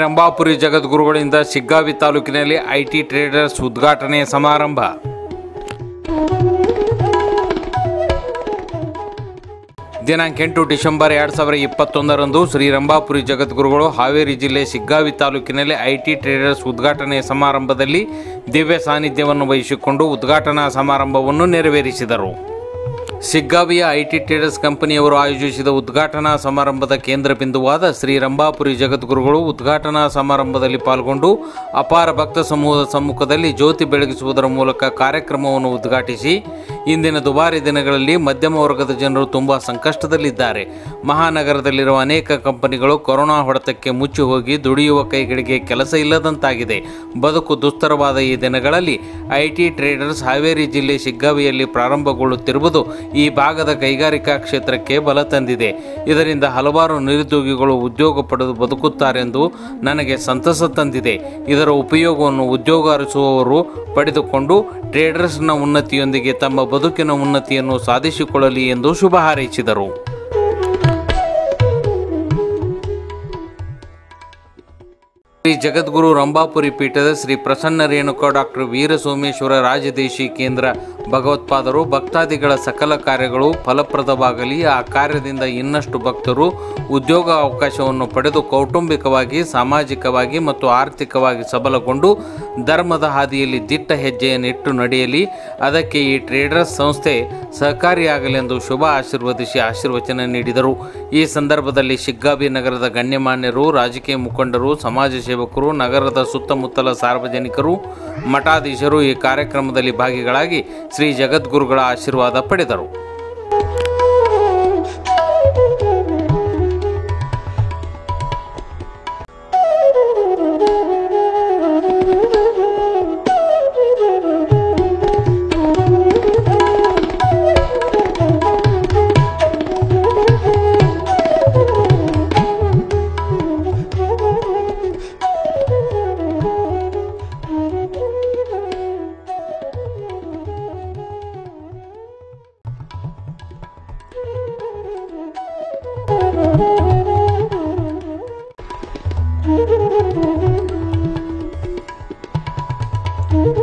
ರಂಭಾಪುರಿ ಜಗದ್ಗುರುಗಳಿಂದ ಶಿಗ್ಗಾವಿ ತಾಲೂಕಿನಲ್ಲಿ IT traders ಉದ್ಘಾಟನೆ ಸಮಾರಂಭ ದಿನಾಂಕ ಎಂಟು ಡಿಸೆಂಬರ್ ಎರಡು ಸಾವಿರ ಇಪ್ಪತ್ತೊಂದರಂದು ಶ್ರೀ ರಂಭಾಪುರಿ ಜಗದ್ಗುರುಗಳು ಹಾವೇರಿ ಜಿಲ್ಲೆ ಶಿಗ್ಗಾವಿ ತಾಲೂಕಿನಲ್ಲಿ ಐಟಿ ಟ್ರೇಡರ್ಸ್ ಉದ್ಘಾಟನೆ ಸಮಾರಂಭದಲ್ಲಿ ದಿವ್ಯ ಸಾನ್ನಿಧ್ಯವನ್ನು ವಹಿಸಿಕೊಂಡು ಉದ್ಘಾಟನಾ ಸಮಾರಂಭವನ್ನು ನೆರವೇರಿಸಿದರು ಶಿಗ್ಗಾವಿಯ ಐಟಿ ಟ್ರೇಡರ್ಸ್ ಕಂಪನಿಯವರು ಆಯೋಜಿಸಿದ ಉದ್ಘಾಟನಾ ಸಮಾರಂಭದ ಕೇಂದ್ರ ಬಿಂದುವಾದ ಶ್ರೀ ರಂಭಾಪುರಿ ಜಗದ್ಗುರುಗಳು ಉದ್ಘಾಟನಾ ಸಮಾರಂಭದಲ್ಲಿ ಪಾಲ್ಗೊಂಡು ಅಪಾರ ಭಕ್ತ ಸಮೂಹದ ಸಮ್ಮುಖದಲ್ಲಿ ಜ್ಯೋತಿ ಬೆಳಗಿಸುವುದರ ಮೂಲಕ ಕಾರ್ಯಕ್ರಮವನ್ನು ಉದ್ಘಾಟಿಸಿ ಇಂದಿನ ದುಬಾರಿ ದಿನಗಳಲ್ಲಿ ಮಧ್ಯಮ ವರ್ಗದ ಜನರು ತುಂಬ ಸಂಕಷ್ಟದಲ್ಲಿದ್ದಾರೆ ಮಹಾನಗರದಲ್ಲಿರುವ ಅನೇಕ ಕಂಪನಿಗಳು ಕೊರೋನಾ ಹೊಡೆತಕ್ಕೆ ಮುಚ್ಚಿ ಹೋಗಿ ದುಡಿಯುವ ಕೈಗಳಿಗೆ ಕೆಲಸ ಇಲ್ಲದಂತಾಗಿದೆ ಬದುಕು ದುಸ್ತರವಾದ ಈ ದಿನಗಳಲ್ಲಿ ಐಟಿ ಟ್ರೇಡರ್ಸ್ ಹಾವೇರಿ ಜಿಲ್ಲೆ ಶಿಗ್ಗಾವಿಯಲ್ಲಿ ಪ್ರಾರಂಭಗೊಳ್ಳುತ್ತಿರುವುದು ಈ ಭಾಗದ ಕೈಗಾರಿಕಾ ಕ್ಷೇತ್ರಕ್ಕೆ ಬಲ ತಂದಿದೆ ಇದರಿಂದ ಹಲವಾರು ನಿರುದ್ಯೋಗಿಗಳು ಉದ್ಯೋಗ ಪಡೆದು ಬದುಕುತ್ತಾರೆಂದು ನನಗೆ ಸಂತಸ ತಂದಿದೆ ಇದರ ಉಪಯೋಗವನ್ನು ಉದ್ಯೋಗ ಅರಿಸುವವರು ಪಡೆದುಕೊಂಡು ಟ್ರೇಡರ್ಸ್ನ ಉನ್ನತಿಯೊಂದಿಗೆ ತಮ್ಮ ಬದುಕಿನ ಉನ್ನತಿಯನ್ನು ಸಾಧಿಸಿಕೊಳ್ಳಲಿ ಎಂದು ಶುಭ ಹಾರೈಸಿದರು ಶ್ರೀ ಜಗದ್ಗುರು ರಂಭಾಪುರಿ ಪೀಠದ ಶ್ರೀ ಪ್ರಸನ್ನ ರೇಣುಕ ಡಾಕ್ಟರ್ ವೀರ ಸೋಮೇಶ್ವರ ರಾಜದೇಶಿ ಕೇಂದ್ರ ಭಗವತ್ಪಾದರು ಭಕ್ತಾದಿಗಳ ಸಕಲ ಕಾರ್ಯಗಳು ಫಲಪ್ರದವಾಗಲಿ ಆ ಕಾರ್ಯದಿಂದ ಇನ್ನಷ್ಟು ಭಕ್ತರು ಉದ್ಯೋಗ ಅವಕಾಶವನ್ನು ಪಡೆದು ಕೌಟುಂಬಿಕವಾಗಿ ಸಾಮಾಜಿಕವಾಗಿ ಮತ್ತು ಆರ್ಥಿಕವಾಗಿ ಸಬಲಗೊಂಡು ಧರ್ಮದ ಹಾದಿಯಲ್ಲಿ ದಿಟ್ಟ ಹೆಜ್ಜೆಯನ್ನಿಟ್ಟು ನಡೆಯಲಿ ಅದಕ್ಕೆ ಈ ಟ್ರೇಡರ್ಸ್ ಸಂಸ್ಥೆ ಸಹಕಾರಿಯಾಗಲೆಂದು ಶುಭ ಆಶೀರ್ವದಿಸಿ ಆಶೀರ್ವಚನ ನೀಡಿದರು ಈ ಸಂದರ್ಭದಲ್ಲಿ ಶಿಗ್ಗಾವಿ ನಗರದ ಗಣ್ಯಮಾನ್ಯರು ರಾಜಕೀಯ ಮುಖಂಡರು ಸಮಾಜ ಸೇವಕರು ನಗರದ ಸುತ್ತಮುತ್ತಲ ಸಾರ್ವಜನಿಕರು ಮಠಾಧೀಶರು ಈ ಕಾರ್ಯಕ್ರಮದಲ್ಲಿ ಭಾಗಿಗಳಾಗಿ ಶ್ರೀ ಜಗದ್ಗುರುಗಳ ಆಶೀರ್ವಾದ ಪಡೆದರು Thank you.